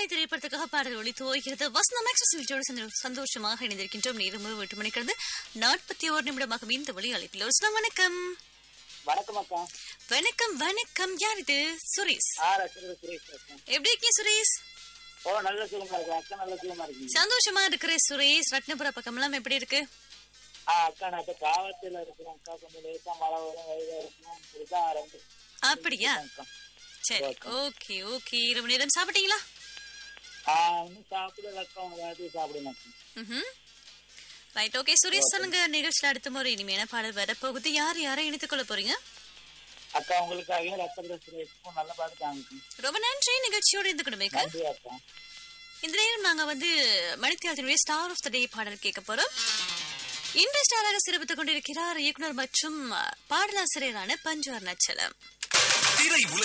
வேலை திரைப்படத்துக்காக பாடல் ஒளி துவகிறது வசந்தம் எக்ஸ்பிரஸ் நிகழ்ச்சியோடு சந்தோ- சந்தோஷமாக இணைந்திருக்கின்றோம் நேரம் எட்டு மணிக்கிறது நாற்பத்தி ஓரு நிமிடமாக இந்த வழி அழைப்பில் வசனம் வணக்கம் வணக்கம் அக்கா வணக்கம் வணக்கம் யார் இது சுரேஷ் ஆ ரசகுல சுரேஷ் பேசுறேன் எப்படி இருக்கீங்க சுரேஷ் ஓ நல்ல சுகமா இருக்கு அக்கா நல்ல சுகமா இருக்கீங்க சந்தோஷமா இருக்கிற சுரேஷ் ரத்னபுர பக்கம்லாம் எப்படி இருக்கு ஆ அக்கா நான் இப்ப காவத்துல இருக்கிறேன் அக்கா கொஞ்சம் லேசா மழை வரும் வெயில இருக்கும் இதுதான் ரெண்டு அப்படியா அக்கா சரி ஓகே ஓகே இரவு நேரம் சாப்பிட்டீங்களா ஆ இன்னும் சாப்பிடல அக்கா ஏதாவது சாப்பிடுங்க அக்கா ம் ரைட் ஓகே சுரேஷ் சொல்லுங்க நிகழ்ச்சியில் அடுத்த முறை இனிமையான பாடல் வரப்போகுது யார் யாரை இணைத்துக் கொள்ள போறீங்க அக்கா உங்களுக்காக ரசகுல சுரேஷுக்கும் நல்ல பாட்டு தாங்க ரொம்ப நன்றி நிகழ்ச்சியோடு இருந்து கொடுமைக்கு நன்றி அக்கா இந்த நேரம் நாங்க வந்து மணித்தியாலத்தினுடைய ஸ்டார் ஆஃப் த டே பாடல் கேட்க போறோம் இன்று ஸ்டாராக சிறப்பித்துக் கொண்டிருக்கிறார் இயக்குனர் மற்றும் பாடலாசிரியரான பஞ்சு அருணாச்சலம் திரை